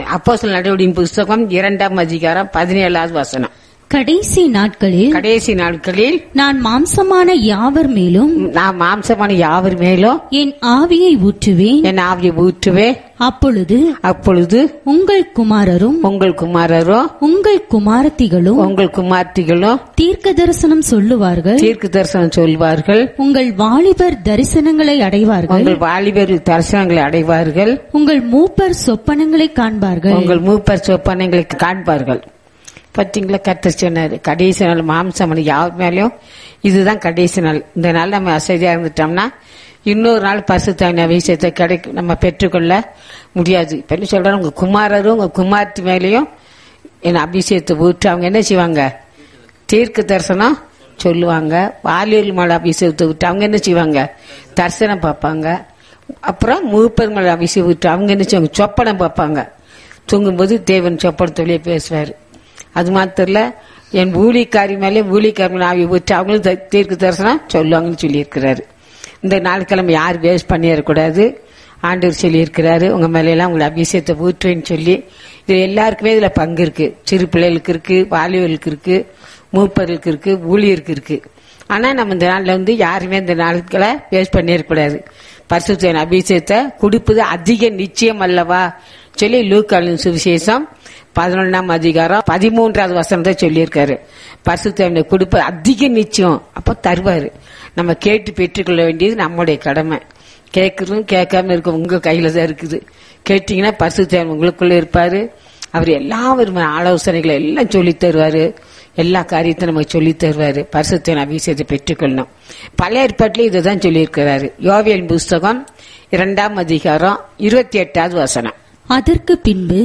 அப்போஸ்தலர் நடவடிக்கையின் புஸ்தகம் இரண்டாம் அதிகாரம் பதினேழாவது வசனம் கடைசி நாட்களில் கடைசி நாட்களில் நான் மாம்சமான யாவர் மேலும் நான் மாம்சமான யாவர் மேலும் என் ஆவியை ஊற்றுவேன் என் ஆவியை ஊற்றுவே அப்பொழுது அப்பொழுது உங்கள் குமாரரும் உங்கள் குமாரரும் உங்கள் குமாரத்திகளும் உங்கள் குமார்த்திகளும் தீர்க்க தரிசனம் சொல்லுவார்கள் தீர்க்க தரிசனம் சொல்வார்கள் உங்கள் வாலிபர் தரிசனங்களை அடைவார்கள் உங்கள் வாலிபர் தரிசனங்களை அடைவார்கள் உங்கள் மூப்பர் சொப்பனங்களை காண்பார்கள் உங்கள் மூப்பர் சொப்பனங்களை காண்பார்கள் பார்த்தீங்களா கத்த சொன்னாரு கடைசி நாள் மாம்சம் யார் மேலேயும் இதுதான் கடைசி நாள் இந்த நாள் நம்ம அசதியா இருந்துட்டோம்னா இன்னொரு நாள் பசுத்தான விஷயத்தை கிடைக்கும் நம்ம பெற்றுக்கொள்ள முடியாது இப்ப என்ன சொல்றாங்க உங்க குமாரரும் உங்க குமார்த்தி மேலேயும் என் அபிஷேகத்தை ஊற்றி அவங்க என்ன செய்வாங்க தீர்க்க தரிசனம் சொல்லுவாங்க வாலியல் மலை அபிஷேகத்தை விட்டு அவங்க என்ன செய்வாங்க தரிசனம் பார்ப்பாங்க அப்புறம் மூப்பர் மலை அபிஷேகம் விட்டு அவங்க என்ன செய்வாங்க சொப்பனம் பார்ப்பாங்க தூங்கும்போது தேவன் சொப்பனத்தொழிலே பேசுவார் அது மாத்திரம் இல்ல, என் ஊழிக்காரி மேலே ஊழிக்காரி மேலே ஆவி விட்டு அவங்களும் த- தீர்க்க தரிசனம் சொல்லுவாங்கன்னு சொல்லியிருக்கிறாரு இந்த நாட்கிழமை யார் வேஸ்ட் பண்ணிடக்கூடாது ஆண்டவர் சொல்லியிருக்கிறாரு உங்க மேல எல்லாம் உங்களை அபிஷேகத்தை ஊற்றுவேன்னு சொல்லி இது எல்லாருக்குமே இதுல பங்கு இருக்கு சிறு பிள்ளைகளுக்கு இருக்கு வாலிபர்களுக்கு இருக்கு மூப்பர்களுக்கு இருக்கு ஊழியருக்கு இருக்கு ஆனா நம்ம இந்த நாள்ல வந்து யாருமே இந்த நாட்களை வேஸ்ட் பண்ணிடக்கூடாது பரிசுத்தன் அபிஷேகத்தை கொடுப்பது அதிக நிச்சயம் அல்லவா சொல்லி லூக்காலின் சுவிசேஷம் பதினொன்றாம் அதிகாரம் பதிமூன்றாவது வசனத்தை சொல்லியிருக்காரு பரிசுத்தவனை கொடுப்பது அதிக நிச்சயம் அப்ப தருவாரு நம்ம கேட்டு பெற்றுக்கொள்ள வேண்டியது நம்முடைய கடமை கேட்கறதும் கேட்காம இருக்க உங்க கையில தான் இருக்குது கேட்டீங்கன்னா பரிசுத்தவன் உங்களுக்குள்ள இருப்பாரு அவர் எல்லா விதமான ஆலோசனைகளை எல்லாம் சொல்லி தருவாரு எல்லா காரியத்தையும் நமக்கு சொல்லி தருவாரு பரிசுத்தன் அபிஷேகத்தை பெற்றுக்கொள்ளணும் பழைய ஏற்பாட்டிலே இதுதான் சொல்லியிருக்கிறாரு யோவியல் புஸ்தகம் இரண்டாம் அதிகாரம் இருபத்தி எட்டாவது வசனம் அதற்கு பின்பு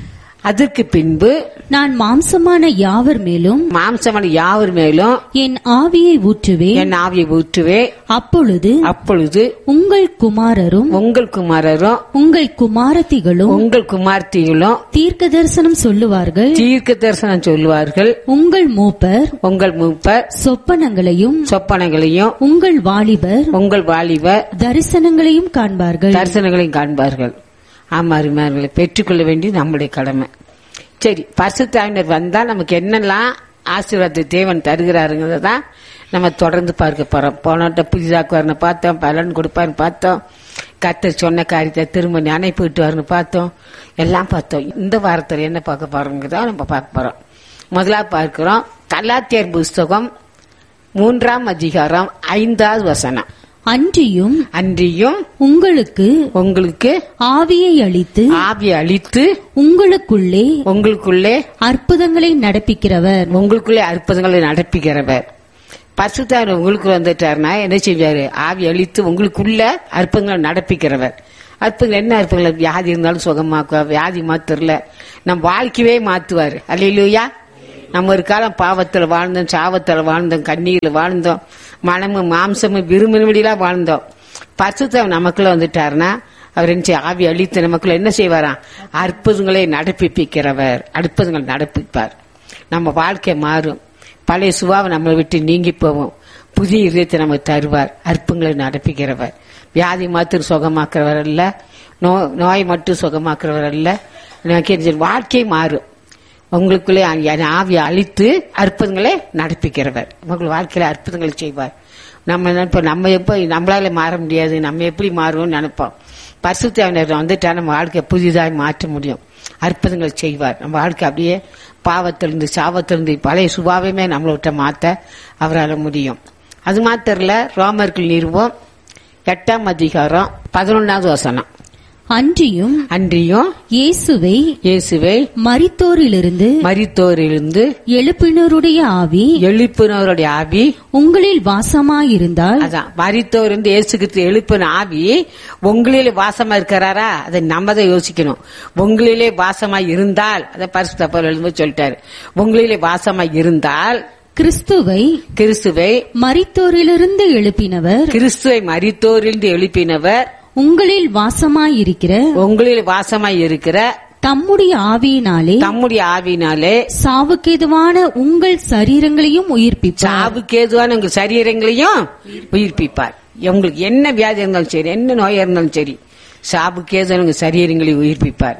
அதற்கு பின்பு நான் மாம்சமான யாவர் மேலும் மாம்சமான யாவர் மேலும் என் ஆவியை ஊற்றுவேன் என் ஆவியை ஊற்றுவே அப்பொழுது அப்பொழுது உங்கள் குமாரரும் உங்கள் குமாரரும் உங்கள் குமாரத்திகளும் உங்கள் குமார்த்திகளும் தீர்க்க தரிசனம் சொல்லுவார்கள் தீர்க்க தரிசனம் சொல்லுவார்கள் உங்கள் மூப்பர் உங்கள் மூப்பர் சொப்பனங்களையும் சொப்பனங்களையும் உங்கள் வாலிபர் உங்கள் வாலிபர் தரிசனங்களையும் காண்பார்கள் தரிசனங்களையும் காண்பார்கள் ஆமா அருமையார்களை பெற்றுக்கொள்ள வேண்டியது நம்முடைய கடமை சரி பரிசுத்தாவினர் வந்தா நமக்கு என்னெல்லாம் ஆசீர்வாதத்தை தேவன் தருகிறாருங்கிறத தான் நம்ம தொடர்ந்து பார்க்க போறோம் போனோட்ட புதிதாக்குவார்னு பார்த்தோம் பலன் கொடுப்பாருன்னு பார்த்தோம் கர்த்தர் சொன்ன காரியத்தை திரும்ப நினைப்பு விட்டுவாருன்னு பார்த்தோம் எல்லாம் பார்த்தோம் இந்த வாரத்தில் என்ன பார்க்க போறோங்கிறத நம்ம பார்க்க போறோம் முதலாவது பார்க்கிறோம் கலாத்தியர் புஸ்தகம் மூன்றாம் அதிகாரம் ஐந்தாவது வசனம் அன்றியும் அன்றியும் உங்களுக்கு உங்களுக்கு ஆவியை அளித்து ஆவி அளித்து உங்களுக்குள்ளே உங்களுக்குள்ளே அற்புதங்களை நடப்பிக்கிறவர் உங்களுக்குள்ளே அற்புதங்களை நடப்பிக்கிறவர் பரிசுத்தாவின் உங்களுக்கு வந்துட்டாருன்னா என்ன செய்வாரு ஆவி அளித்து உங்களுக்குள்ள அற்புதங்களை நடப்பிக்கிறவர் அற்புதங்கள் என்ன அற்புதங்கள் வியாதி இருந்தாலும் சுகமாக்குவார் வியாதி மாத்திரல நம் வாழ்க்கையே மாத்துவார் அல்லையிலூயா நம்ம ஒரு காலம் பாவத்தில் வாழ்ந்தோம் சாவத்தில் வாழ்ந்தோம் கண்ணீரில் வாழ்ந்தோம் மனமும் மாம்சமும் விரும்பினபடியெல்லாம் வாழ்ந்தோம் பரிசுத்தம் நமக்குள்ள வந்துட்டாருன்னா அவர் என்ன செய்ய- ஆவி அழித்து நமக்குள்ள என்ன செய்வாராம் அற்புதங்களை நடப்பிப்பிக்கிறவர் அற்புதங்கள் நடப்பிப்பார் நம்ம வாழ்க்கை மாறும் பழைய சுபாவை நம்மளை விட்டு நீங்கி போவோம் புதிய இதயத்தை நமக்கு தருவார் அற்புதங்களை நடப்பிக்கிறவர் வியாதி மாத்திரம் சுகமாக்குறவர் அல்ல நோ- நோய் மட்டும் சுகமாக்குறவர் அல்ல எனக்கு என்ன செய்யும்? வாழ்க்கை மாறும் உங்களுக்குள்ளே என் ஆவியை அழித்து அற்புதங்களை நடப்பிக்கிறவர் உங்கள் வாழ்க்கையில அற்புதங்களை செய்வார் நம்ம நினைப்போம் நம்ம எப்போ நம்மளால மாற முடியாது நம்ம எப்படி மாறுவோம்னு நினைப்போம் பரிசுத்தவனர் வந்துட்டா நம்ம வாழ்க்கையை புதிதாக மாற்ற முடியும் அற்புதங்கள் செய்வார் நம்ம வாழ்க்கை அப்படியே பாவத்திலிருந்து சாவத்திலிருந்து பழைய சுபாவமே நம்மளை விட்ட மாத்த அவரால் முடியும் அது மாத்திரல ரோமர்கள் நிறுவம் எட்டாம் அதிகாரம் பதினொன்னாவது வசனம் அன்றியும் அன்றியும் இயேசுவை இயேசுவை மரித்தோரிலிருந்து மரித்தோரிலிருந்து எழுப்பினருடைய ஆவி எழுப்பினவருடைய ஆவி உங்களில் வாசமாயிருந்தால் அதான் மரித்தவர் இருந்து இயேசு கிறிஸ்து எழுப்பின ஆவி உங்களிலே வாசமா இருக்கிறாரா அதை நம்ம தான் யோசிக்கணும் உங்களிலே வாசமா இருந்தால் அதை பரிசுத்த பவுல் எழுதும்போது சொல்லிட்டாரு உங்களிலே வாசமா இருந்தால் கிறிஸ்துவை கிறிஸ்துவை மரித்தோரிலிருந்து எழுப்பினவர் கிறிஸ்துவை மரித்தோரிலிருந்து எழுப்பினவர் உங்களில் வாசமாயிருக்கிற உங்களில் வாசமாய் இருக்கிற தம்முடைய ஆவியினாலே தம்முடைய ஆவினாலே சாவுக்கேதுவான உங்கள் சரீரங்களையும் உயிர்ப்பிப்பார் சாவுக்கு ஏதுவான உங்கள் சரீரங்களையும் உயிர்ப்பிப்பார் உங்களுக்கு என்ன வியாதி இருந்தாலும் சரி என்ன நோயா இருந்தாலும் சரி சாவுக்கு ஏதுவான உங்கள் சரீரங்களை உயிர்ப்பிப்பார்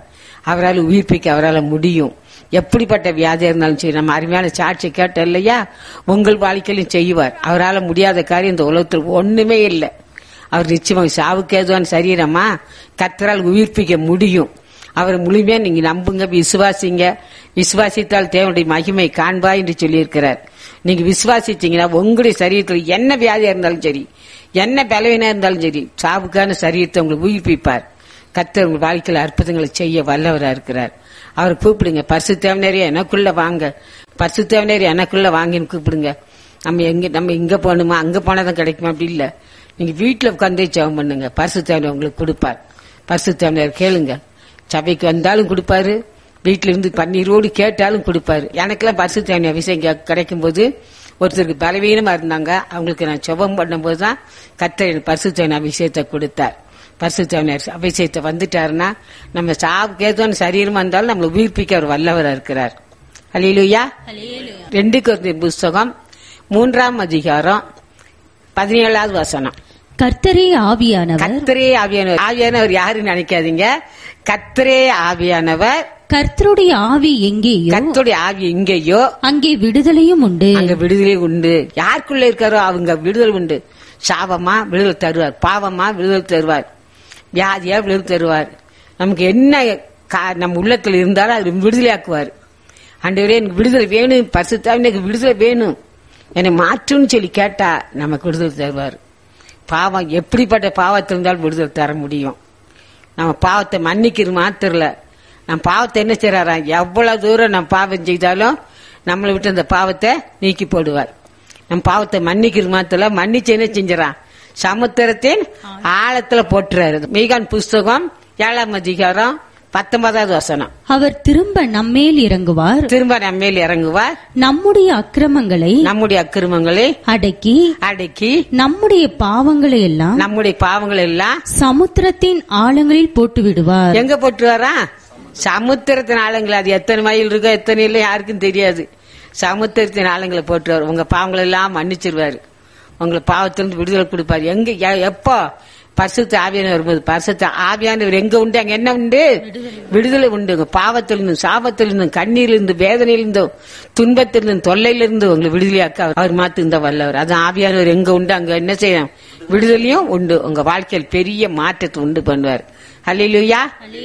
அவரால் உயிர்ப்பிக்க அவரால் முடியும் எப்படிப்பட்ட வியாதியா இருந்தாலும் சரி நம்ம அருமையான சாட்சி கேட்டோம் இல்லையா உங்கள் வாழ்க்கையிலும் செய்வார் அவரால் முடியாத காரியம் இந்த உலகத்தில் ஒண்ணுமே இல்லை அவர் நிச்சயமாக சாவுக்கு ஏதுவான சரீரமா கத்தரால் உயிர்ப்பிக்க முடியும் அவர் முழுமையா நீங்க நம்புங்க விசுவாசிங்க விசுவாசித்தால் தேவனுடைய மகிமை காண்பா என்று சொல்லியிருக்கிறார் நீங்க விசுவாசிச்சீங்கன்னா உங்களுடைய சரீரத்தில் என்ன வியாதியா இருந்தாலும் சரி என்ன பலவீனா இருந்தாலும் சரி சாவுக்கான சரீரத்தை உங்களுக்கு உயிர்ப்பிப்பார் கத்தர் உங்கள் வாழ்க்கையில் அற்புதங்களை செய்ய வல்லவரா இருக்கிறார் அவர் கூப்பிடுங்க பரிசு தேவனேரியா எனக்குள்ள வாங்க பரிசு தேவனேரி எனக்குள்ள வாங்கின்னு கூப்பிடுங்க நம்ம எங்க நம்ம இங்க போகணுமா அங்க போனாதான் கிடைக்குமா அப்படி இல்ல நீங்க வீட்டுல உட்காந்தே ஜெபம் பண்ணுங்க பரிசு தேவனை உங்களுக்கு கொடுப்பார் பரிசு தேவனர் கேளுங்க சபைக்கு வந்தாலும் கொடுப்பாரு வீட்டுல இருந்து பன்னீரோடு கேட்டாலும் கொடுப்பாரு எனக்கெல்லாம் பரிசு தேவனை அபிஷேகம் கிடைக்கும் போது ஒருத்தருக்கு பலவீனமா இருந்தாங்க அவங்களுக்கு நான் ஜெபம் பண்ணும்போது தான் கத்தர் எனக்கு பரிசு தேவனை அபிஷேகத்தை கொடுத்தார் பரிசு தேவனர் அபிஷேகத்தை வந்துட்டாருன்னா நம்ம சாவுக்கு ஏதோன்னு சரீரமா இருந்தாலும் நம்மளை உயிர்ப்பிக்க அவர் வல்லவரா இருக்கிறார் அலிலுயா ரெண்டு குழந்தை புஸ்தகம் மூன்றாம் அதிகாரம் பதினேழாவது வசனம் கர்த்தரே ஆவியானவர் கத்தரே ஆவியானவர் ஆவியானவர் யாருன்னு நினைக்காதீங்க கத்தரே ஆவியானவர் கர்த்தருடைய ஆவி எங்கேயோ கத்துடைய ஆவி எங்கேயோ அங்கே விடுதலையும் உண்டு அங்க விடுதலை உண்டு யாருக்குள்ள இருக்காரோ அவங்க விடுதலை உண்டு சாபமா விடுதலை தருவார் பாவமா விடுதலை தருவார் வியாதியா விடுதலை தருவார் நமக்கு என்ன கா- நம்ம உள்ளத்துல இருந்தாலும் அது விடுதலையாக்குவார் ஆண்டவரே எனக்கு விடுதலை வேணும் பரிசுத்தா எனக்கு விடுதலை வேணும் என்னை மாற்றுன்னு சொல்லி கேட்டா நமக்கு விடுதலை தருவார் பாவம் எப்படிப்பட்ட பாவத்தில் இருந்தாலும் விடுதலை தர முடியும் நம்ம பாவத்தை மன்னிக்கிறது மாத்திரல நம்ம பாவத்தை என்ன செய்யறாரா எவ்வளவு தூரம் நம்ம பாவம் செய்தாலும் நம்மளை விட்டு அந்த பாவத்தை நீக்கி போடுவார் நம்ம பாவத்தை மன்னிக்கிறது மாத்திரல மன்னிச்சு என்ன செஞ்சிடறான் சமுத்திரத்தின் ஆழத்துல போட்டுறாரு மீகான் புஸ்தகம் ஏழாம் அதிகாரம் பத்தொன்பதாவது வசனம் அவர் திரும்ப நம்மேல் இறங்குவார் திரும்ப நம்ம மேல் இறங்குவார் நம்முடைய அக்கிரமங்களை நம்முடைய அக்கிரமங்களை அடக்கி அடக்கி நம்முடைய பாவங்களை எல்லாம் நம்முடைய பாவங்கள் எல்லாம் சமுத்திரத்தின் ஆழங்களில் போட்டு விடுவார் எங்க போட்டு வரா சமுத்திரத்தின் ஆளுங்களை அது எத்தனை மைல் இருக்கோ எத்தனை இல்லை யாருக்கும் தெரியாது சமுத்திரத்தின் ஆளுங்களை போட்டு வரும் உங்க பாவங்களை எல்லாம் மன்னிச்சிருவாரு உங்களை பாவத்திலிருந்து விடுதலை கொடுப்பாரு எங்க எ- எப்போ பரிசுத்த ஆவியானவர் வரும்போது பரிசுத்த ஆவியானவர் எங்க உண்டு அங்க என்ன உண்டு விடுதலை உண்டு உங்க பாவத்திலிருந்தும் சாபத்திலிருந்தும் கண்ணீரிலிருந்து வேதனையிலிருந்தும் துன்பத்திலிருந்தும் தொல்லையிலிருந்து உங்களை விடுதலையாக்க அவர்- அவர் மாத்து இந்த வல்லவர் அது ஆவியானவர் எங்க உண்டு அங்க என்ன செய்யும் விடுதலையும் உண்டு உங்க வாழ்க்கையில் பெரிய மாற்றத்தை உண்டு பண்ணுவார் அல்லையா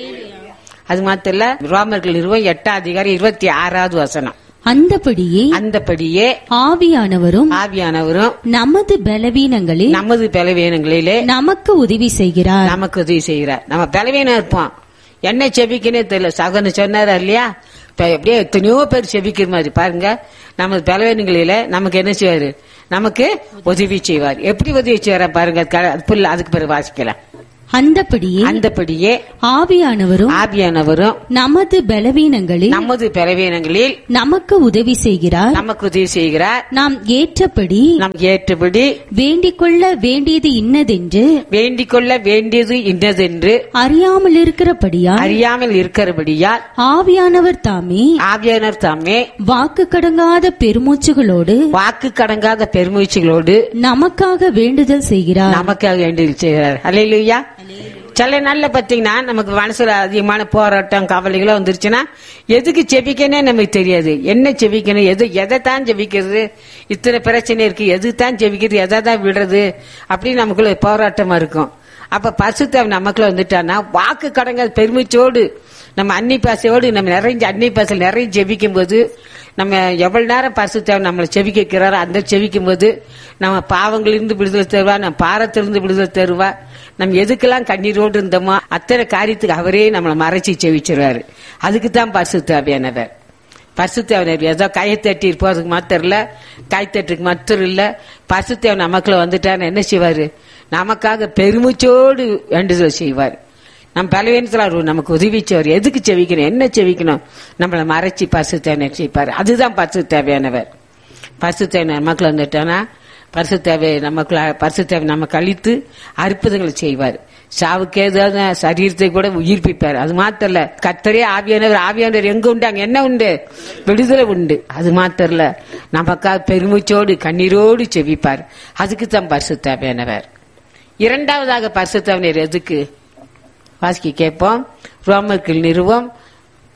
அது மாத்திரம் இல்ல ரோமர்கள் நிறுவம் எட்டாம் அதிகாரம் இருபத்தி ஆறாவது வசனம் அந்தபடியே அந்தபடியே ஆவியானவரும் ஆவியானவரும் நமது பலவீனங்களில் நமது பலவீனங்களிலே நமக்கு உதவி செய்கிறார் நமக்கு உதவி செய்கிறார் நம்ம பலவீனம் இருப்போம் என்ன செபிக்கனே தெரியல சகன்னு சொன்னாரா இல்லையா இப்ப எப்படியே எத்தனையோ பேர் செபிக்கிற மாதிரி பாருங்க நமது பலவீனங்களில நமக்கு என்ன செய்வாரு நமக்கு உதவி செய்வார் எப்படி உதவி செய்வாரா பாருங்க அது க- அது புல்ல அதுக்கு பிறகு வாசிக்கலாம் அந்தபடியே அந்தபடியே ஆவியானவரும் ஆவியானவரும் நமது பலவீனங்களில் நமது பலவீனங்களில் நமக்கு உதவி செய்கிறார் நமக்கு உதவி செய்கிறார் நாம் ஏற்றபடி நம் ஏற்றபடி வேண்டிக் கொள்ள வேண்டியது இன்னதென்று வேண்டிக் கொள்ள வேண்டியது இன்னதென்று அறியாமல் இருக்கிறபடியால் அறியாமல் இருக்கிறபடியால் ஆவியானவர் தாமே ஆவியானர் தாமே வாக்கு கடங்காத பெருமூச்சுகளோடு வாக்கு கடங்காத பெருமூச்சுகளோடு நமக்காக வேண்டுதல் செய்கிறார் நமக்காக வேண்டியது செய்கிறார் அல்லையா சில நாள்ல பாத்தீங்கன்னா நமக்கு மனசுல அதிகமான போராட்டம் கவலைகளோ வந்துருச்சுன்னா எதுக்கு செபிக்கனே நமக்கு தெரியாது என்ன செபிக்கணும் எது எதை தான் செபிக்கிறது இத்தனை பிரச்சனை இருக்கு எது தான் செபிக்கிறது எதை தான் விடுறது அப்படின்னு நமக்குள்ள போராட்டமா இருக்கும் அப்ப பசுத்தவன் நமக்குள்ள வந்துட்டான்னா வாக்கு கடங்க பெருமிச்சோடு நம்ம அன்னி பாசையோடு நம்ம நிறைஞ்ச அன்னி பாசையில் நிறைய ஜெபிக்கும் போது நம்ம எவ்வளவு நேரம் பரிசுத்தவன் நம்மளை செவிக்க வைக்கிறாரோ அந்த செவிக்கும் போது நம்ம பாவங்களிலிருந்து விடுதலை தருவா நம்ம பாரத்திலிருந்து விடுதலை தருவா நம்ம எதுக்கெல்லாம் கண்ணீரோடு இருந்தோமோ அத்தனை காரியத்துக்கு அவரே நம்மளை மறைச்சி செவிச்சிருவாரு அதுக்கு தான் பரிசுத்தாவியானவர் பரிசுத்தேவனர் ஏதோ கைத்தட்டி போறதுக்கு மாத்திரம் இல்ல கைத்தட்டுக்கு மாத்திரம் இல்ல பரிசுத்தேவன் நமக்குள்ள வந்துட்டான்னு என்ன செய்வாரு நமக்காக பெருமிச்சோடு வேண்டுதல் செய்வார் நம்ம பலவீனத்தில் அவர் நமக்கு உதவி செய்வார் எதுக்கு செவிக்கணும் என்ன செவிக்கணும் நம்மளை மறைச்சி பரிசுத்தேவனை செய்ப்பார் அதுதான் பரிசு தேவையானவர் பரிசு தேவை நமக்குள்ள வந்துட்டானா பரிசு தேவை நமக்குள்ள பரிசு தேவை நமக்கு அழித்து அற்புதங்களை செய்வார் சாவுக்கு ஏதாவது சரீரத்தை கூட உயிர்ப்பிப்பார் அது மாத்திரம் இல்ல கத்தரே ஆவியானவர் ஆவியானவர் எங்க உண்டு அங்க என்ன உண்டு விடுதலை உண்டு அது மாத்திரம் இல்ல நமக்காக பெருமூச்சோடு கண்ணீரோடு செவிப்பார் அதுக்கு தான் பரிசு தேவையானவர் இரண்டாவதாக பரிசுத்தவனர் எதுக்கு வாசிக்க கேட்போம் ரோமர்கள் நிறுவம்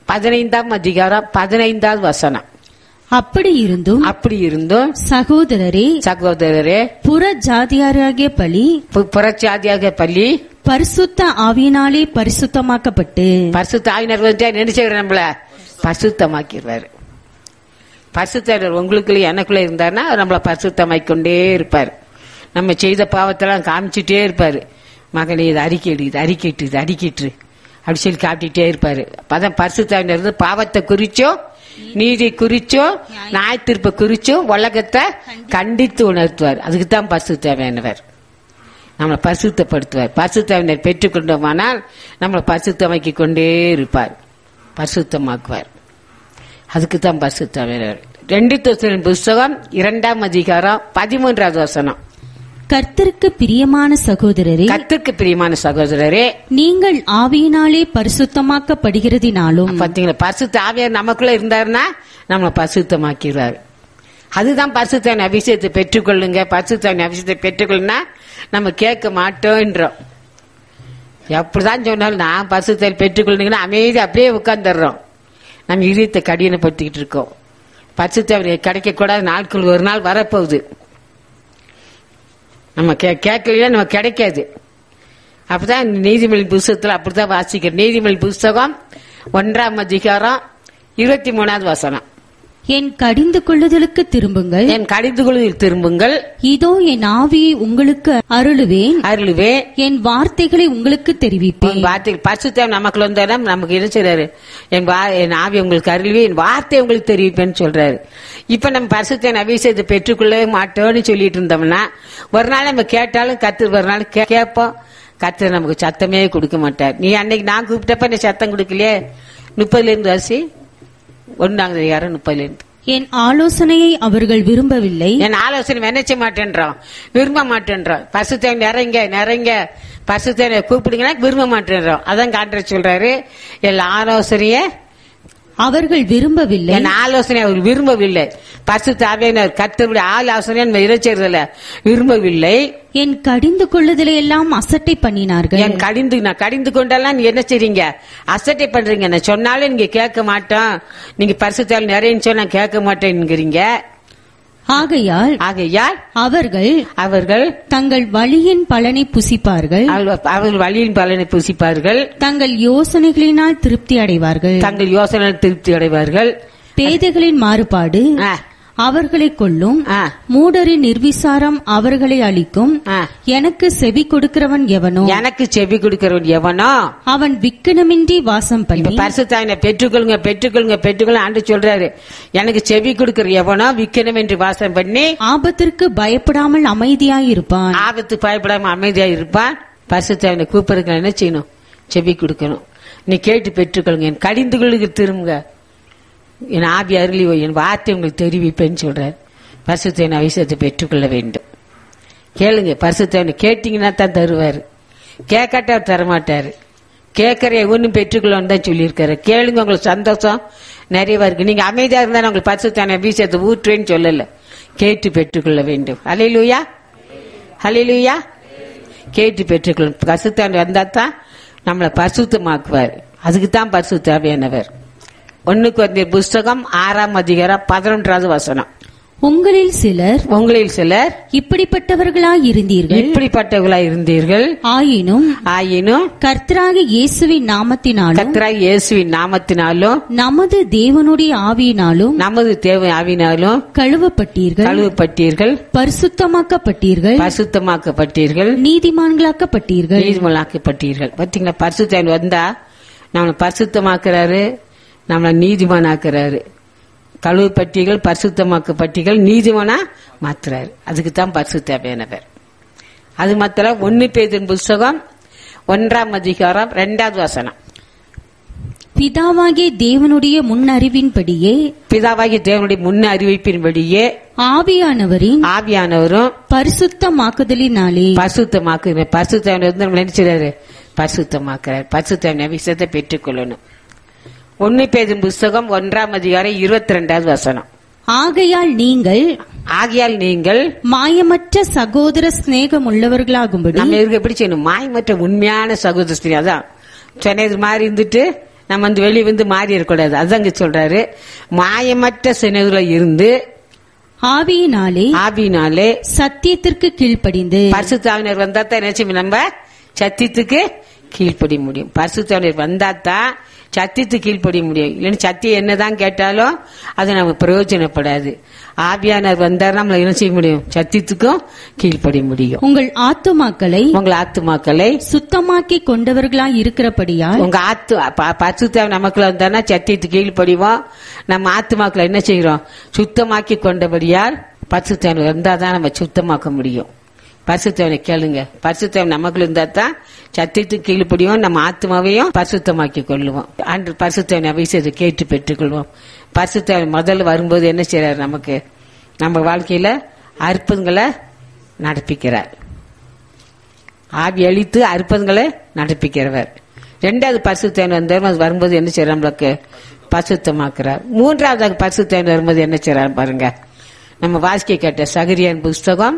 பதினைந்தாம் அதிகாரம் பதினைந்தாவது வசனம் அப்படி இருந்தும் அப்படி இருந்தும் சகோதரரே சகோதரரே புற ஜாதியாராகிய பலி பு- புறச்சாதியாக பள்ளி பரிசுத்த ஆவியினாலே பரிசுத்தமாக்கப்பட்டு பரிசுத்த ஆவினர் வந்து நினைச்சவர் நம்மள பரிசுத்தமாக்கிடுவாரு பரிசுத்தர் உங்களுக்குள்ள எனக்குள்ள இருந்தாருன்னா அவர் நம்மள பரிசுத்தமாக்கி கொண்டே இருப்பார் நம்ம செய்த பாவத்தெல்லாம் காமிச்சிட்டே இருப்பாரு மகனே இது அறிக்கையிடு இது அறிக்கைட்டு இது அறிக்கைட்டு அப்படி சொல்லி காட்டிட்டே இருப்பாரு அப்பதான் பரிசுத்தாவினர் இருந்து பாவத்தை குறிச்சோ நீதி குறிச்சோ நியாயத்தீர்ப்பை குறிச்சோ உலகத்தை கண்டித்து உணர்த்துவார் அதுக்கு தான் பரிசுத்தாவியானவர் நம்மளை பரிசுத்தப்படுத்துவார் பரிசுத்தாவினர் பெற்றுக்கொண்டோமானால் நம்மளை பரிசுத்தமாக்கி கொண்டே இருப்பார் பரிசுத்தமாக்குவார் அதுக்கு தான் பரிசுத்தாவினர் ரெண்டு தோசரின் புஸ்தகம் இரண்டாம் அதிகாரம் பதிமூன்றாவது வசனம் கர்த்தருக்கு பிரியமான சகோதரரே கத்திற்கு பிரியமான சகோதரரே நீங்கள் ஆவியினாலே பரிசுத்தமாக்கப்படுகிறதினாலும் பாத்தீங்களா பரிசுத்த ஆவியார் நமக்குள்ள இருந்தாருன்னா நம்மளை பரிசுத்தமாக்கிறார் அதுதான் பரிசுத்தாவின் அபிஷேகத்தை பெற்றுக்கொள்ளுங்க பரிசுத்தாவின் அபிஷேகத்தை பெற்றுக்கொள்ளுனா நம்ம கேட்க மாட்டோன்றோம் எப்படிதான் சொன்னாலும் நான் பரிசுத்தாவில் பெற்றுக்கொள்ளுங்கன்னா அமைதி அப்படியே உட்கார்ந்துடுறோம் நம்ம இதயத்தை கடினப்படுத்திக்கிட்டு இருக்கோம் பரிசுத்தாவின் கிடைக்கக்கூடாத நாட்கள் ஒரு நாள் வரப்போகுது நம்ம கே- கேட்கலையா நம்ம கிடைக்காது அப்பதான் நீதிமொழி புஸ்தகத்துல அப்படிதான் வாசிக்கிறோம் நீதிமொழி புஸ்தகம் ஒன்றாம் அதிகாரம் இருபத்தி மூணாவது வசனம் என் கடிந்து கொள்ளுதலுக்கு திரும்புங்கள் என் கடிதுகளில் திரும்புங்கள் இதோ என் ஆவியை உங்களுக்கு அருளுவேன் அருளுவே என் வார்த்தைகளை உங்களுக்கு தெரிவிப்பேன் உன் வார்த்தை பரிசுத்தம் நமக்குள்ள வந்தா நமக்கு என்ன செய்றாரு என் வா என் ஆவி உங்களுக்கு அருள்வே என் வார்த்தை உங்களுக்கு தெரிவிப்பேன்னு சொல்றாரு இப்ப நம்ம பரிசுத்த அபிஷேகத்தை பெற்றுக்கொள்ளவே மாட்டோம்னு சொல்லிட்டு இருந்தோம்னா ஒரு நாள் நம்ம கேட்டாலும் கத்து ஒரு நாள் கே- கேட்போம் கத்து நமக்கு சத்தமே கொடுக்க மாட்டார் நீ அன்னைக்கு நான் கூப்பிட்டப்ப நீ சத்தம் கொடுக்கலையே முப்பதுல இருந்து அரிசி ஒன்னாங்க அதிகாரம் முப்பதுல இருந்து என் ஆலோசனையை அவர்கள் விரும்பவில்லை என் ஆலோசனை நினைச்ச மாட்டேன்றோம் விரும்ப மாட்டேன்றோம் பசுத்தை நிறைங்க நிறைங்க பசுத்தை கூப்பிடுங்கன்னா விரும்ப மாட்டேன்றோம் அதான் காட்டுற சொல்றாரு என் ஆலோசனைய அவர்கள் விரும்பவில்லை என் ஆலோசனை அவர் விரும்பவில்லை பசு தாவியினர் கத்தருடைய ஆலோசனை நம்ம இறைச்சறதில்ல விரும்பவில்லை என் கடிந்து கொள்ளுதலை எல்லாம் அசட்டை பண்ணினார்கள் என் கடிந்து நான் கடிந்து கொண்டெல்லாம் நீ என்ன செய்றீங்க அசட்டை பண்றீங்க நான் சொன்னாலும் நீங்க கேட்க மாட்டோம் நீங்க பரிசுத்தால் நிறையன்னு சொன்னா கேட்க மாட்டேங்கிறீங்க ஆகையால் ஆகையால் அவர்கள் அவர்கள் தங்கள் வழியின் பலனை புசிப்பார்கள் அவர்கள் அவர்கள் வழியின் பலனை புசிப்பார்கள் தங்கள் யோசனைகளினால் திருப்தி அடைவார்கள் தங்கள் யோசனை திருப்தி அடைவார்கள் பேதைகளின் மாறுபாடு ஆ, அவர்களை கொல்லும் ஆ, மூடரின் நிர்விசாரம் அவர்களை அளிக்கும் ஆ. எனக்கு செவி கொடுக்கிறவன் எவனோ எனக்கு செவி கொடுக்கிறவன் எவனோ அவன் விக்கனமின்றி வாசம் இப்ப பண்ணி பரிசுத்தாயின பெற்றுக்கொள்ளுங்க பெற்றுக்கொள்ளுங்க பெற்றுக்கொள்ளுங்க ஆண்டு சொல்றாரு எனக்கு செவி கொடுக்கிற எவனோ விக்கணும் என்று வாசம் பண்ணி ஆபத்திற்கு பயப்படாமல் அமைதியாயிருப்பான் ஆபத்து பயப்படாம அமைதியா இருப்பான் பரிசுத்தாவினை கூப்பிடுங்க என்ன செய்யணும் செவி கொடுக்கணும் நீ கேட்டு பெற்றுக்கொள்ளுங்க என் கடிந்துகளுக்கு திரும்புங்க என் ஆவி அருளி வை, என் வார்த்தை உங்களுக்கு தெரிவிப்பேன்னு சொல்றாரு பரிசுத்தின் அவசியத்தை பெற்றுக்கொள்ள வேண்டும் கேளுங்க பரிசுத்தவனை கேட்டீங்கன்னா தான் தருவாரு கேட்காட்ட அவர் தரமாட்டாரு கேட்கற ஒன்றும் பெற்றுக்கொள்ளணும் தான் சொல்லியிருக்காரு கேளுங்க உங்களுக்கு சந்தோஷம் நிறையவா இருக்கு நீங்க அமைதியா இருந்தா உங்களுக்கு பரிசுத்தான விஷயத்தை ஊற்றுவேன்னு சொல்லல கேட்டு பெற்றுக்கொள்ள வேண்டும் அலையிலுயா அலையிலுயா கேட்டு பெற்றுக்கொள்ளும் பரிசுத்தான் வந்தா தான் நம்மளை பரிசுத்தமாக்குவார் அதுக்கு தான் பரிசுத்தாவியானவர் ஒண்ணுக்கு வந்த புஸ்தகம் ஆறாம் அதிகாரம் பதினொன்றாவது வசனம் உங்களில் சிலர் உங்களில் சிலர் இப்படிப்பட்டவர்களாய் இருந்தீர்கள் இப்படிப்பட்டவர்களா இருந்தீர்கள் ஆயினும் ஆயினும் கர்த்தராக இயேசுவின் நாமத்தினாலும் கத்ராய் இயேசுவின் நாமத்தினாலும் நமது தேவனுடைய ஆவியினாலும் நமது தேவை ஆவினாலும் கழுவப்பட்டீர்கள் கழுவப்பட்டீர்கள் பரிசுத்தமாக்கப்பட்டீர்கள் பரிசுத்தமாக்கப்பட்டீர்கள் நீதிமான்களாக்கப்பட்டீர்கள் நீதிமலாக்கப்பட்டீர்கள் பாத்தீங்களா பரிசுத்தன் வந்தா நம்மளை பரிசுத்தமாக்குறாரு நம்மளை நீதிமானாக்குறாரு கழுவுப்பட்டிகள் பரிசுத்தமாக்கப்பட்டிகள் நீதிமானா மாத்துறாரு அதுக்கு தான் பரிசுத்தவேனவர் அது மாத்திர ஒன்னு பேதின் புஸ்தகம் ஒன்றாம் அதிகாரம் ரெண்டாவது வசனம் பிதாவாகிய தேவனுடைய முன்னறிவின்படியே பிதாவாகிய தேவனுடைய முன்ன அறிவிப்பின்படியே ஆவியானவரின் ஆவியானவரும் பரிசுத்தமாக்குதலினாலே பரிசுத்தமாக்கு பரிசுத்தவனை வந்து நம்ம நினைச்சிடாரு பரிசுத்தமாக்குறாரு பரிசுத்தவனை விஷயத்தை பெற்றுக்கொள்ளணும் ஒன்னு பேதும் புஸ்தகம் ஒன்றாம் அதிகாரம் இருபத்தி ரெண்டாவது வசனம் ஆகையால் நீங்கள் ஆகையால் நீங்கள் மாயமற்ற சகோதர சிநேகம் உள்ளவர்களாகும்படி நம்ம இவருக்கு எப்படி செய்யணும் மாயமற்ற உண்மையான சகோதரி அதான் சொன்னது மாதிரி இருந்துட்டு நம்ம வந்து வெளியே வந்து மாறி இருக்கக்கூடாது அதுதான் இங்க சொல்றாரு மாயமற்ற சினதுல இருந்து ஆவியினாலே ஆவினாலே சத்தியத்திற்கு கீழ்ப்படிந்து பரிசுத்தாவினர் வந்தா தான் என்ன செய்யும் நம்ம சத்தியத்துக்கு கீழ்ப்படிய முடியும் பரிசுத்தாவினர் வந்தா தான் சத்தியத்துக்கு கீழ்ப்படிய முடியும் இல்லைன்னு சத்தியம் என்னதான் கேட்டாலும் அது நமக்கு பிரயோஜனப்படாது ஆவியானர் வந்தா நம்மள என்ன செய்ய முடியும் சத்தியத்துக்கும் கீழ்ப்படிய முடியும் உங்கள் ஆத்துமாக்களை உங்கள் ஆத்துமாக்களை சுத்தமாக்கி கொண்டவர்களாய் இருக்கிறபடியால் உங்க ஆத்து ப- பரிசுத்தாவி நமக்குள்ள வந்தானா சத்தியத்துக்கு கீழ்ப்படிவோம் நம்ம ஆத்துமாக்களை என்ன செய்கிறோம் சுத்தமாக்கி கொண்டபடியால் பரிசுத்தாவி வந்தா தான் நம்ம சுத்தமாக்க முடியும் பரிசுத்தவனை கேளுங்க பரிசுத்தவன் நமக்குள்ள இருந்தா தான் சத்தியத்துக்கு கீழ்ப்படியும் நம்ம ஆத்மாவையும் பரிசுத்தமாக்கி கொள்ளுவோம் அன்று பரிசுத்தவன் அபிஷேகத்தை கேட்டு பெற்றுக்கொள்வோம் பரிசுத்தவன் முதல்ல வரும்போது என்ன செய்றார் நமக்கு நம்ம வாழ்க்கையில அற்புதங்களை நடப்பிக்கிறார் ஆவி அழித்து அற்புதங்களை நடப்பிக்கிறவர் ரெண்டாவது பரிசுத்தவன் வந்தார் அது வரும்போது என்ன செய்யறார் நம்மளுக்கு பரிசுத்தமாக்குறார் மூன்றாவது பரிசுத்தவன் வரும்போது என்ன செய்யறார் பாருங்க நம்ம வாசிக்க கேட்ட சகரியான் புஸ்தகம்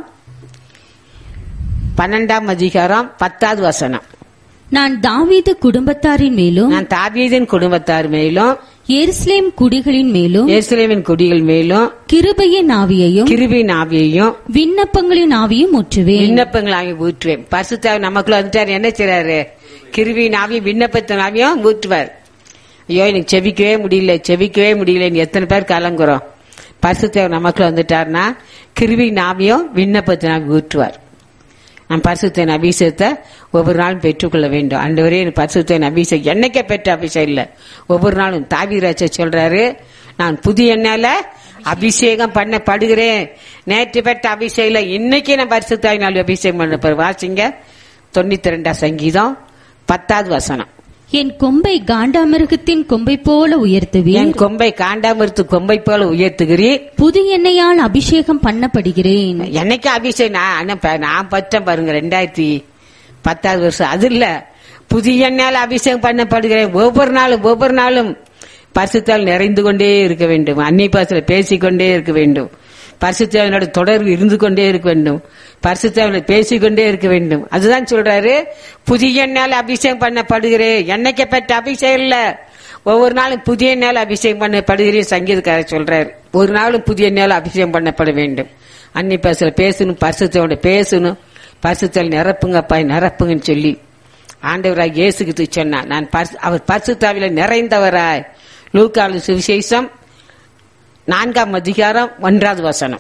பன்னெண்டாம் அதிகாரம் பத்தாவது வசனம் நான் தாவீது குடும்பத்தாரின் மேலும் நான் தாவீதின் குடும்பத்தார் மேலும் எருசலேம் குடிகளின் மேலும் எருசலேமின் குடிகள் மேலும் கிருபையின் ஆவியையும் கிருபின் ஆவியையும் விண்ணப்பங்களின் ஆவியும் ஊற்றுவேன் விண்ணப்பங்களாகி ஊற்றுவேன் பரிசுத்தாவி நமக்குள்ள வந்துட்டார் என்ன செய்றாரு கிருபின் ஆவியும் விண்ணப்பத்தின் ஆவியும் ஊற்றுவார் ஐயோ எனக்கு செவிக்கவே முடியல செவிக்கவே முடியலன்னு எத்தனை பேர் கலங்குறோம் பரிசுத்தாவி நமக்குள்ள வந்துட்டார்னா கிருபின் ஆவியும் விண்ணப்பத்தின் ஆவி ஊற்றுவார் நம் பரிசுத்தின் அபிஷேகத்தை ஒவ்வொரு நாளும் பெற்றுக்கொள்ள வேண்டும் அன்றுவரே எனக்கு பரிசுத்தின் அபிஷேகம் என்னைக்கே பெற்ற அபிஷேகம் இல்ல ஒவ்வொரு நாளும் தாவிராஜ சொல்றாரு நான் புதிய எண்ணால அபிஷேகம் பண்ணப்படுகிறேன் நேற்று பெற்ற அபிஷேகம் இல்ல. இன்னைக்கு நான் பரிசுத்தாவினால் அபிஷேகம் பண்ண போறேன். வாசிங்க தொண்ணூத்தி ரெண்டாம் சங்கீதம் பத்தாவது வசனம் என் கொம்பை காண்டாமிருகத்தின் கொம்பை போல உயர்த்துவேன் என் கொம்பை காண்டாமிருத்து கொம்பை போல உயர்த்துகிறீர் புது எண்ணெயால் அபிஷேகம் பண்ணப்படுகிறேன் என்னைக்கு அபிஷேகம் நான் அண்ணன் ப- நான் பச்சேன் பாருங்க ரெண்டாயிரத்தி பத்தாவது வருஷம் அது இல்ல புதிய எண்ணால் அபிஷேகம் பண்ணப்படுகிறேன் ஒவ்வொரு நாளும் ஒவ்வொரு நாளும் பரிசுத்தால் நிறைந்து கொண்டே இருக்க வேண்டும் அன்னி பாசல பேசிக்கொண்டே இருக்க வேண்டும் பரிசுத்தாவினோட தொடர்பு இருந்து கொண்டே இருக்க வேண்டும் பரிசுத்தாவின பேசிக்கொண்டே இருக்க வேண்டும் அதுதான் சொல்றாரு புதிய எண்ணால் அபிஷேகம் பண்ணப்படுகிறேன் என்னைக்கு பெற்ற அபிஷேகம் இல்ல ஒவ்வொரு நாளும் புதிய நாள் அபிஷேகம் பண்ணப்படுகிறேன் சங்கீதக்காரர் சொல்றாரு ஒரு நாளும் புதிய நாள் அபிஷேகம் பண்ணப்பட வேண்டும் அன்னி பேசல பேசணும் பரிசுத்தோட பேசணும் பரிசுத்தல் நிரப்புங்கப்பா நிரப்புங்கன்னு சொல்லி ஆண்டவராய் இயேசுக்கு சொன்னா நான் பரிசு- அவர் பரிசுத்தாவில நிறைந்தவராய் லூக்காலு சுவிசேஷம் நான்காம் அதிகாரம் ஒன்றாவது வசனம்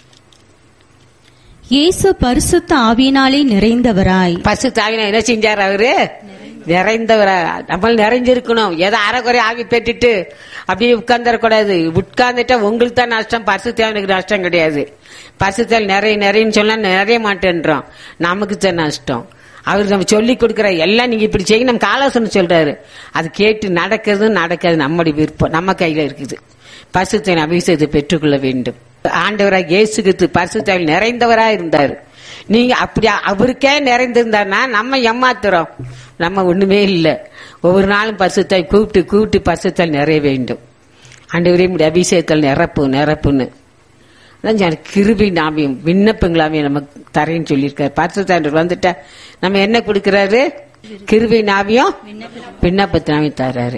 இயேசு பரிசுத்த ஆவியினாலே நிறைந்தவராய் பரிசுத்தாவின என்ன செஞ்சார் அவரு நிறைந்தவரா நம்ம நிறைஞ்சிருக்கணும் ஏதோ அரைக்குறை ஆவி பெற்றுட்டு அப்படியே உட்கார்ந்துடக்கூடாது உட்கார்ந்துட்டா உங்களுக்கு தான் நஷ்டம் பரிசுத்தாவினுக்கு நஷ்டம் கிடையாது பரிசுத்தால் நிறைய நிறையன்னு சொன்னா நிறைய மாட்டேன்றோம் நமக்கு தான் நஷ்டம் அவர் நம்ம சொல்லி கொடுக்கிற எல்லாம் நீங்க இப்படி செய்ய நம்ம ஆலோசனை சொல்றாரு அது கேட்டு நடக்கிறது நடக்காது நம்முடைய விருப்பம் நம்ம கையில இருக்குது பரிசுத்தின் அபிஷேகத்தை பெற்றுக்கொள்ள வேண்டும் ஆண்டவராக இயேசுக்கு பரிசுத்தாவில் நிறைந்தவரா இருந்தார் நீங்க அப்படி அவருக்கே நிறைந்திருந்தாருன்னா நம்ம ஏமாத்துறோம் நம்ம ஒண்ணுமே இல்லை ஒவ்வொரு நாளும் பரிசுத்தாய் கூப்பிட்டு கூப்பிட்டு பரிசுத்தால் நிறைய வேண்டும் ஆண்டவரே முடிய அபிஷேகத்தால் நிரப்பு நிரப்புன்னு அதான் சொன்னேன், கிருபை நாமியம் விண்ணப்பங்களாமையும் நமக்கு தரேன்னு சொல்லியிருக்காரு பரிசுத்தாண்டர் வந்துட்டா நம்ம என்ன கொடுக்கறாரு கிருபை நாவியம் விண்ணப்பத்தினாவையும் தர்றாரு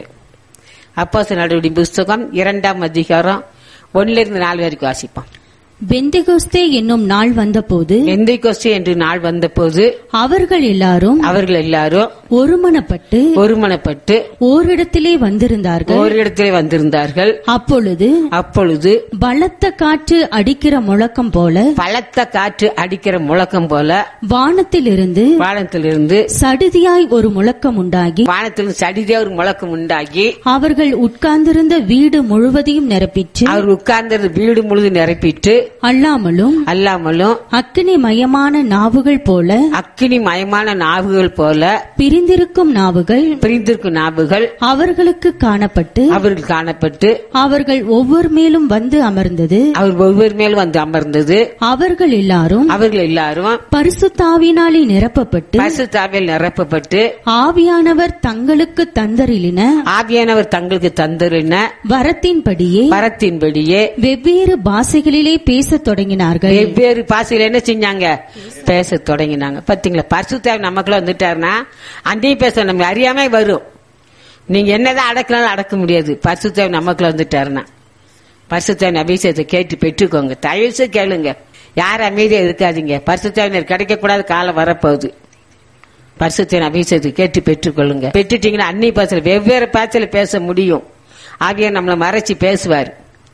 அப்போ நடவடி புஸ்தகம் இரண்டாம் அதிகாரம் ஒன்னுல இருந்து நாலு வரைக்கும் வாசிப்போம் பெந்தெகோஸ்தே என்னும் நாள் வந்தபோது எந்த கொஸ்டி என்று நாள் வந்தபோது அவர்கள் எல்லாரும் அவர்கள் எல்லாரும் ஒருமனப்பட்டு ஒருமனப்பட்டு ஓரிடத்திலே வந்திருந்தார்கள் ஓரிடத்திலே வந்திருந்தார்கள் அப்பொழுது அப்பொழுது பலத்த காற்று அடிக்கிற முழக்கம் போல பலத்த காற்று அடிக்கிற முழக்கம் போல வானத்திலிருந்து வானத்திலிருந்து சடுதியாய் ஒரு முழக்கம் உண்டாகி வானத்திலிருந்து சடிதே ஒரு முழக்கம் உண்டாகி அவர்கள் உட்கார்ந்திருந்த வீடு முழுவதையும் நிரப்பிற்று அவர் உட்கார்ந்தது வீடு முழுது நிரப்பிட்டு அல்லாமலும் அல்லாமலும் அக்கினி மயமான நாவுகள் போல அக்கினி மயமான நாவுகள் போல பிரிந்திருக்கும் நாவுகள் பிரிந்திருக்கும் நாவுகள் அவர்களுக்கு காணப்பட்டு அவர்கள் காணப்பட்டு அவர்கள் ஒவ்வொரு மேலும் வந்து அமர்ந்தது அவர் ஒவ்வொரு மேல் வந்து அமர்ந்தது அவர்கள் எல்லாரும் அவர்கள் எல்லாரும் பரிசுத்தாவினாலே நிரப்பப்பட்டு பரிசுத்தாவில் நிரப்பப்பட்டு ஆவியானவர் தங்களுக்கு தந்தரிலின ஆவியானவர் தங்களுக்கு தந்தருன வரத்தின்படியே வரத்தின்படியே வெவ்வேறு பாஷைகளிலே பேசத் தொடங்கினார்கள் வெவ்வேறு பாசையில என்ன செஞ்சாங்க பேச தொடங்கினாங்க பாத்தீங்களா பரிசுத்தாவி நமக்குள்ள வந்துட்டாருன்னா அன்றையும் பேச நம்ம அறியாம வரும் நீங்க என்னதான் அடக்கினாலும் அடக்க முடியாது பரிசுத்தேவன் நமக்குள்ள வந்துட்டாருன்னா பரிசுத்தேவன் அபிஷேகத்தை கேட்டு பெற்றுக்கோங்க தயவுசு கேளுங்க யார் அமைதியா இருக்காதீங்க பரிசுத்தேவனர் கிடைக்க கூடாத காலம் வரப்போகுது பரிசுத்தேவன் அபிஷேகத்தை கேட்டு பெற்றுக்கொள்ளுங்க பெற்றுட்டீங்கன்னா அன்னி பாசல வெவ்வேறு பாய்ச்சல பேச முடியும் ஆகிய நம்மளை மறைச்சு பேசுவார்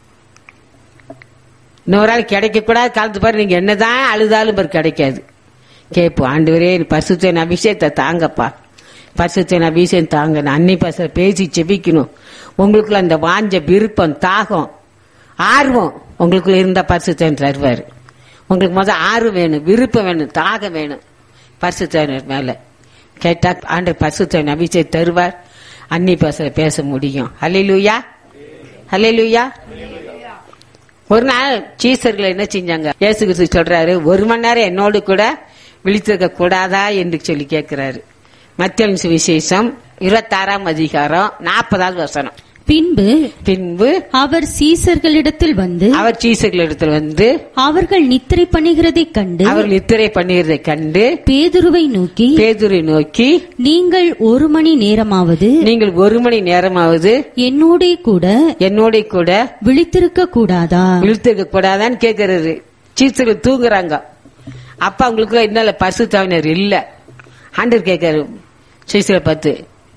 இன்னொரு ஆள் கிடைக்க கூடாது காலத்து பாரு நீங்க என்னதான் அழுதாலும் பாரு கிடைக்காது கேட்போம் ஆண்டவரே பரிசுத்தேன் அபிஷேகத்தை தாங்கப்பா பரிசுத்தேன் அபிஷேகம் தாங்க நான் அன்னி பாசல பேசி செபிக்கணும் உங்களுக்குள்ள அந்த வாஞ்ச விருப்பம் தாகம் ஆர்வம் உங்களுக்குள்ள இருந்த பரிசுத்தேன் தருவார் உங்களுக்கு முதல் ஆர்வம் வேணும் விருப்பம் வேணும் தாகம் வேணும் பரிசுத்தேனர் மேல கேட்டா ஆண்டு பரிசுத்தேன் அபிஷேகம் தருவார் அன்னி பாசல பேச முடியும் ஹalleluya ஹalleluya ஒரு நாள் சீசர்கள் என்ன செஞ்சாங்க இயேசு கிறிஸ்து சொல்றாரு ஒரு மணி நேரம் என்னோடு கூட விழித்திருக்க கூடாதா என்று சொல்லி கேட்கிறாரு மத்திய சுவிசேஷம் இருபத்தாறாம் அதிகாரம் நாற்பதாவது வசனம் பின்பு பின்பு அவர் சீசர்களிடத்தில் வந்து அவர் சீசர்களிடத்தில் வந்து அவர்கள் நித்திரை பண்ணுகிறதைக் கண்டு அவர் நித்திரை பண்ணுகிறதை கண்டு பேதுருவை நோக்கி பேதுரை நோக்கி நீங்கள் ஒரு மணி நேரமாவது நீங்கள் ஒரு மணி நேரமாவது என்னோடே கூட என்னோட கூட விழித்திருக்க கூடாதா விழுத்திருக்க கூடாதான்னு கேட்கறாரு சீசர்கள் தூங்குறாங்க அப்ப அவங்களுக்கு என்ன பரிசுத்தாவினர் இல்ல ஆண்டர் கேட்காரு சீசரை பார்த்து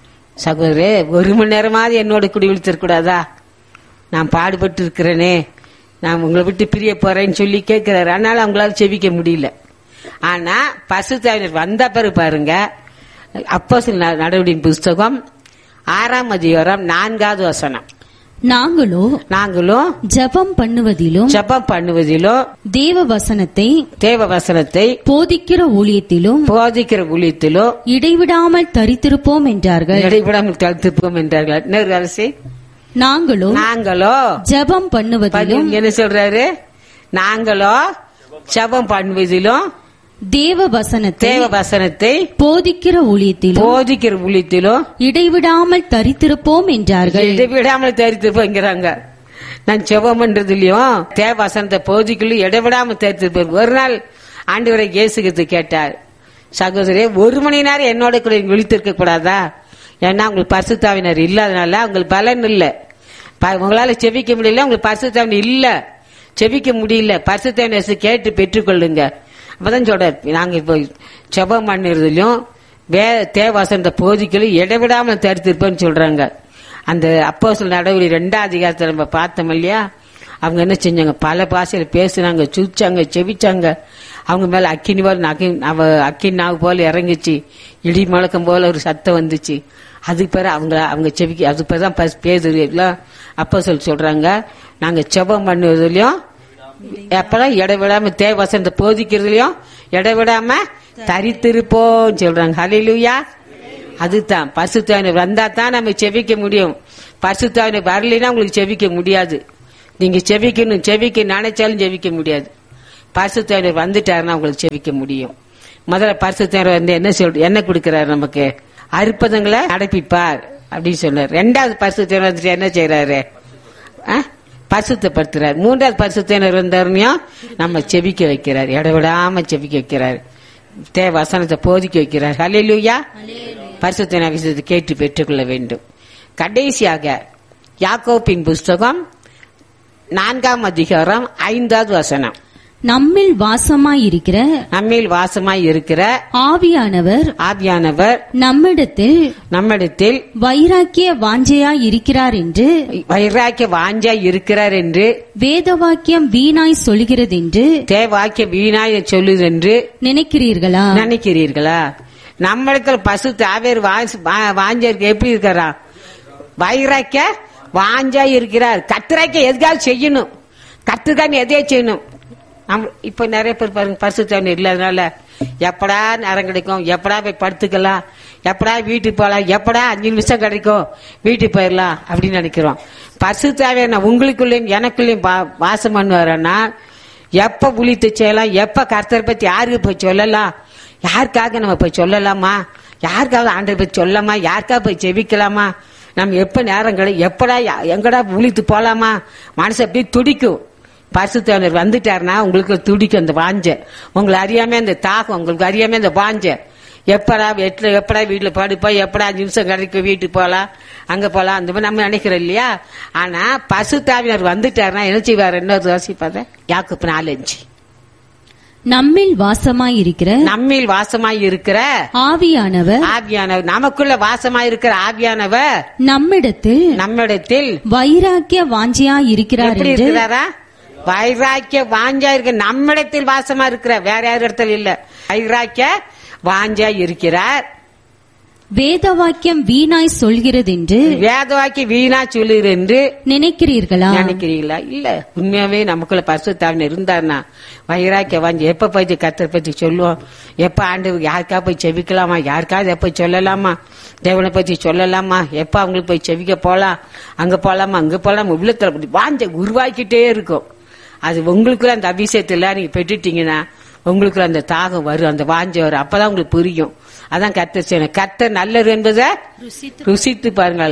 சகோதரே ஒரு மணி நேரமாவது என்னோட கூடி விழுத்திருக்க கூடாதா நான் பாடுபட்டு இருக்கிறேனே நான் உங்களை விட்டு பிரிய போறேன்னு சொல்லி கேட்கிறாரு அதனால அவங்களால செவிக்க முடியல ஆனா பசுத்தாவினர் வந்த பிறகு பாருங்க அப்போ நடவடிக்கை புஸ்தகம் ஆறாம் அதிகாரம் நான்காவது வசனம் நாங்களோ நாங்களும் ஜெபம் பண்ணுவதிலும் ஜெபம் பண்ணுவதிலும் தேவ வசனத்தை தேவ வசனத்தை போதிக்கிற ஊழியத்திலும் போதிக்கிற ஊழியத்திலும் இடைவிடாமல் தரித்திருப்போம் என்றார்கள் இடைவிடாமல் தடுத்துப்போம் என்றார்கள் இன்னொரு அரசி நாங்களோ நாங்களோ ஜெபம் பண்ணுவதிலும் என்ன சொல்றாரு நாங்களோ ஜெபம் பண்ணுவதிலும் தேவ வசனத்தை தேவ வசனத்தை போதிக்கிற ஊழியத்திலும் போதிக்கிற ஊழியத்திலும் இடைவிடாமல் தரித்திருப்போம் என்றார்கள் இடைவிடாமல் தரித்துப்போங்கிறாங்க நான் ஜெபம் பண்றதுலயும் தேவ வசனத்தை போதிக்கலும் இடைவிடாமல் தரித்துப்போம் ஒரு நாள் ஆண்டவரை இயேசுகிறது கேட்டார் சகோதரே ஒரு மணி நேரம் என்னோட கூட நீங்க விழித்திருக்க கூடாதா ஏன்னா உங்களுக்கு பரிசுத்தாவினர் இல்லாதனால உங்களுக்கு பலன் இல்ல ப- உங்களால செவிக்க முடியல உங்களுக்கு பரிசுத்தாவினர் இல்ல செவிக்க முடியல பரிசுத்தாவினர் கேட்டு பெற்றுக்கொள்ளுங்க அப்பதான் சொல்றார் நாங்க இப்போ ஜெபம் பண்ணுறதுலயும் வே தேவாசனத்தை போதிக்கலும் இடைவிடாமல் தரித்திருப்பேன்னு சொல்றாங்க அந்த அப்போ சில நடவடிக்கை ரெண்டாம் அதிகாரத்தில் நம்ம பார்த்தோம் இல்லையா அவங்க என்ன செஞ்சாங்க பல பாஷையில பேசுனாங்க சுச்சாங்க செவிச்சாங்க அவங்க மேல அக்கினி போல நகை அவ அக்கினி நாவு போல இறங்குச்சு இடி முழக்கம் போல ஒரு சத்தம் வந்துச்சு அதுக்கு பிறகு அவங்க அவங்க செவிக்கு அதுக்கு பிறகு தான் பேசுறது எல்லாம் அப்போ சொல்லி சொல்றாங்க நாங்க செபம் பண்ணுவதுலயும் எப்பெல்லாம் இடைவிடாம தேவசனத்தை போதிக்கிறதுலயும் இடைவிடாம தரித்திருப்போம் சொல்றாங்க ஹலிலுயா அதுதான் பரிசுத்தாவினை வந்தா தான் நம்ம செவிக்க முடியும் பரிசுத்தாவினை வரலைன்னா உங்களுக்கு செவிக்க முடியாது நீங்க செவிக்கணும் செவிக்க நினைச்சாலும் செவிக்க முடியாது பரிசுத்தாவினை வந்துட்டாருன்னா உங்களுக்கு செவிக்க முடியும் முதல்ல பரிசுத்தாவினர் வந்து என்ன சொல் என்ன கொடுக்கிறாரு நமக்கு அற்புதங்களை நடப்பிப்பார் அப்படின்னு சொன்னார் ரெண்டாவது பரிசுத்தாவினர் வந்துட்டு என்ன செய்யறாரு ஆ? பரிசுத்தப்படுத்துறார் மூன்றாவது பரிசுத்தினர் வந்தாருனையும் நம்ம செபிக்க வைக்கிறார் இடவிடாம செபிக்க வைக்கிறார் தேவ வசனத்தை போதிக்க வைக்கிறார் ஹalleluya பரிசுத்தின விஷயத்தை கேட்டு பெற்றுக்கொள்ள வேண்டும் கடைசியாக யாக்கோப்பின் புஸ்தகம் நான்காம் அதிகாரம் ஐந்தாவது வசனம் நம்மில் வாசமாயிருக்கிற நம்மில் வாசமாய் இருக்கிற ஆவியானவர் ஆவியானவர் நம்மிடத்தில் நம்மிடத்தில் வைராக்கிய வாஞ்சையாய் இருக்கிறார் என்று வைராக்கிய வாஞ்சாய் இருக்கிறார் என்று வேதவாக்கியம் வீணாய் சொல்கிறதென்று தேவாக்கிய வீணாய் சொல்லுதென்று நினைக்கிறீர்களா நினைக்கிறீர்களா நம்மளுக்கு பசு தாவேர் வாஞ்சருக்கு எப்படி இருக்கிறா வைராக்க வாஞ்சா இருக்கிறார் கத்துராக்க எதுக்காவது செய்யணும் கத்துக்கான்னு எதையே செய்யணும் நம்ம இப்ப நிறைய பேர் பாருங்க பசு தண்ணி இல்லாதனால எப்படா நேரம் கிடைக்கும் எப்படா போய் படுத்துக்கலாம் எப்படா வீட்டுக்கு போகலாம் எப்படா அஞ்சு நிமிஷம் கிடைக்கும் வீட்டுக்கு போயிடலாம் அப்படின்னு நினைக்கிறோம் பசு தேவையான உங்களுக்குள்ளேயும் எனக்குள்ளேயும் வா- வாசம் பண்ணுவாரன்னா எப்ப புளித்து செய்யலாம் எப்ப கர்த்தரை பத்தி யாருக்கு போய் சொல்லலாம் யாருக்காக நம்ம போய் சொல்லலாமா யாருக்காவது ஆண்டரை பத்தி சொல்லலாமா யாருக்காக போய் செவிக்கலாமா நம்ம எப்ப நேரம் கிடை எப்படா யா- எங்கடா உளித்து போலாமா மனசு அப்படியே துடிக்கும் பரிசுத்தவர் வந்துட்டாருன்னா உங்களுக்கு துடிக்கும் அந்த வாஞ்ச உங்களை அறியாம அந்த தாகம் உங்களுக்கு அறியாம அந்த வாஞ்ச எப்படா வீட்டுல எப்படா வீட்டுல படுப்போம் எப்படா அஞ்சு நிமிஷம் கிடைக்கும் வீட்டுக்கு போலாம் அங்க போலாம் அந்த மாதிரி நம்ம நினைக்கிறோம் இல்லையா ஆனா பசுத்தாவினர் வந்துட்டாருன்னா என்ன செய்வார் இன்னொரு யோசிப்பாத யாக்குப்பு நாலஞ்சு நம்மில் வாசமாயிருக்கிற நம்மில் வாசமாய் இருக்கிற ஆவியானவர் ஆவியானவர் நமக்குள்ள வாசமாய் இருக்கிற ஆவியானவர் நம்மிடத்தில் நம்மிடத்தில் வைராக்கிய வாஞ்சியா இருக்கிறார் எப்படி என்று இருக்கிறாரா வைராக்கிய வாஞ்சா இருக்க நம்மிடத்தில் வாசமா இருக்கிற வேற யார் இடத்துல இல்ல வைராக்கிய வாஞ்சா இருக்கிறார் வேத வாக்கியம் வீணாய் சொல்கிறதென்று வேதவாக்கி வீணா சொல்லுகிற என்று நினைக்கிறீர்களா நினைக்கிறீங்களா இல்ல உண்மையாவே நமக்குள்ள பரிசுத்தாவின் இருந்தாருன்னா வைராக்கிய வாஞ்சி எப்ப போய் கத்தரை பத்தி சொல்லுவோம் எப்ப ஆண்டு யாருக்கா போய் செவிக்கலாமா யாருக்காவது எப்ப சொல்லலாமா தேவனை பத்தி சொல்லலாமா எப்ப அவங்களுக்கு போய் செவிக்க போலாம் அங்க போலாமா அங்க போலாமா உள்ளத்துல அப்படி வாஞ்ச உருவாக்கிட்டே இருக்கும் அது உங்களுக்குள்ள அந்த அபிஷேகத்துல நீங்க பெற்றுட்டீங்கன்னா உங்களுக்குள்ள அந்த தாகம் வரும் அந்த வாஞ்ச வரும் அப்பதான் உங்களுக்கு புரியும் அதான் கத்தர் செய்யணும் கத்தர் நல்லது என்பதை ருசித்து பாருங்கள்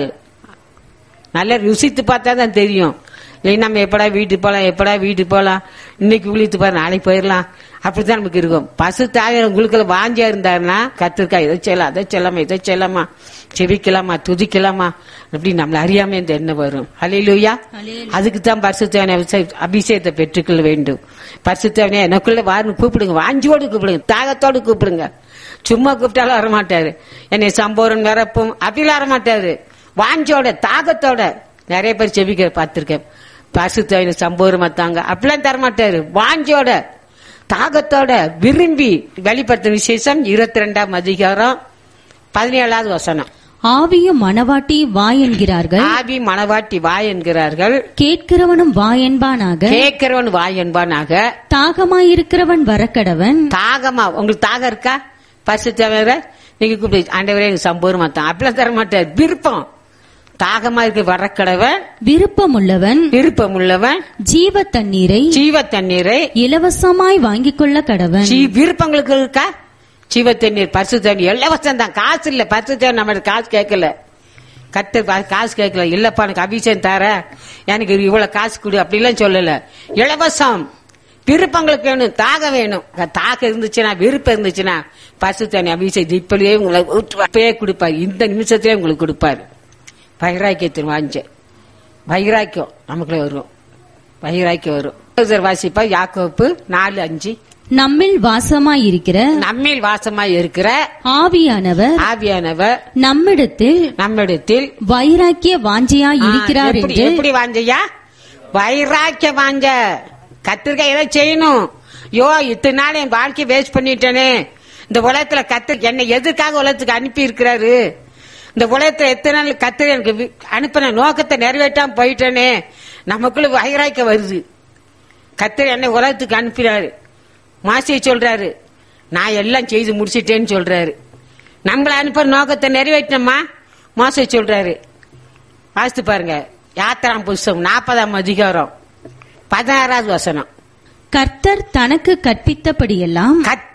நல்லா ருசித்து பார்த்தா தான் தெரியும் இல்லை நம்ம எப்படா வீட்டுக்கு போலாம் எப்படா வீட்டுக்கு போலாம் இன்னைக்கு விழித்து பாரு நாளைக்கு போயிடலாம் அப்படித்தான் நமக்கு இருக்கும் பசு தாயர் உங்களுக்குள்ள வாஞ்சியா இருந்தாருன்னா கத்திருக்கா இதை செய்யலாம் அதை செய்யலாமா இதை செய்யலாமா செவிக்கலாமா துதிக்கலாமா அப்படி நம்மள அறியாம இந்த எண்ணம் வரும் அலையிலுயா அதுக்கு தான் பரிசுத்தவனை அபிஷேகத்தை பெற்றுக்கொள்ள வேண்டும் பரிசுத்தவனே எனக்குள்ள வாருன்னு கூப்பிடுங்க வாஞ்சியோடு கூப்பிடுங்க தாகத்தோடு கூப்பிடுங்க சும்மா கூப்பிட்டாலும் வரமாட்டாரு என்னை சம்போரன் நிரப்பும் அப்படிலாம் வரமாட்டாரு வாஞ்சோட தாகத்தோட நிறைய பேர் செபிக்கிற பார்த்திருக்கேன் பரிசுத்தவனை சம்போரம் மத்தாங்க அப்படிலாம் தரமாட்டாரு வாஞ்சோட தாகத்தோட விரும்பி வெளிப்படுத்த விசேஷம் இருபத்தி ரெண்டாம் அதிகாரம் பதினேழாவது வசனம் ஆவியும் மனவாட்டி வா என்கிறார்கள் ஆவி மணவாட்டி வா என்கிறார்கள் கேட்கிறவனும் வா என்பானாக கேட்கிறவன் வா என்பானாக தாகமாயிருக்கிறவன் வரக்கடவன் தாகமா உங்களுக்கு தாகம் இருக்கா பரிசுத்தவர நீங்க கூப்பிட்டு ஆண்டவரே எனக்கு சம்போரம் மத்தான் அப்படிலாம் தர மாட்டார் விருப்பம் தாகமா இருக்க வரக்கடவன் விருப்பமுள்ளவன் விருப்பம் உள்ளவன் ஜீவ தண்ணீரை ஜீவ தண்ணீரை இலவசமாய் வாங்கிக் கொள்ள கடவன் ஜீ- விருப்பங்களுக்கு இருக்கா ஜீவ தண்ணீர் பரிசு தண்ணீர் இலவசம் தான் காசு இல்ல பரிசு தண்ணீர் நம்ம காசு கேட்கல கத்து காசு கேட்கல இல்லப்பா எனக்கு அபிஷேகம் தர எனக்கு இவ்வளவு காசு கொடு அப்படிலாம் சொல்லல இலவசம் விருப்பங்களுக்கு வேணும் தாகம் வேணும் தாகம் இருந்துச்சுன்னா விருப்பம் இருந்துச்சுன்னா பசு தண்ணி அபிஷேகம் இப்படியே உங்களை ஊற்றுவா- அப்பயே கொடுப்பாரு இந்த நிமிஷத்திலே உங்களுக்கு கொடுப்பாரு வைராக்கியத்தின் வாஞ்ச வைராக்கியம் நமக்குள்ள வரும் வைராக்கியம் வரும் சரி, வாசிப்பா யாக்கோப்பு நாலு அஞ்சு நம்மில் வாசமாயிருக்கிற நம்மில் வாசமாய் இருக்கிற ஆவியானவர் ஆவியானவர் நம்மிடத்தில் நம்மிடத்தில் வைராக்கிய வாஞ்சியாய் இருக்கிறார் எப்படி என்று எப்படி வாஞ்சையா வைராக்கிய வாஞ்ச கத்திரிக்காய் ஏதோ செய்யணும் யோ இத்தனை நாள் என் வாழ்க்கையை வேஸ்ட் பண்ணிட்டேனே இந்த உலகத்துல கத்து என்னை எதுக்காக உலகத்துக்கு அனுப்பி இருக்கிறாரு இந்த உலகத்துல எத்தனை நாள் கத்து எனக்கு வி- அனுப்பின நோக்கத்தை நிறைவேற்றாம போயிட்டேனே நமக்குள்ள வைராக்கியம் வருது கத்தர் என்னை உலகத்துக்கு அனுப்பினாரு மாசியை சொல்றாரு நான் எல்லாம் செய்து முடிச்சிட்டேன்னு சொல்றாரு நம்மள அனுப்புற நோக்கத்தை நிறைவேற்றமா மாசை சொல்றாரு வாசித்து பாருங்க யாத்திராம் புஸ்தகம் நாற்பதாம் அதிகாரம் பதினாறாவது வசனம் கர்த்தர் தனக்கு கற்பித்தபடியெல்லாம் கத்த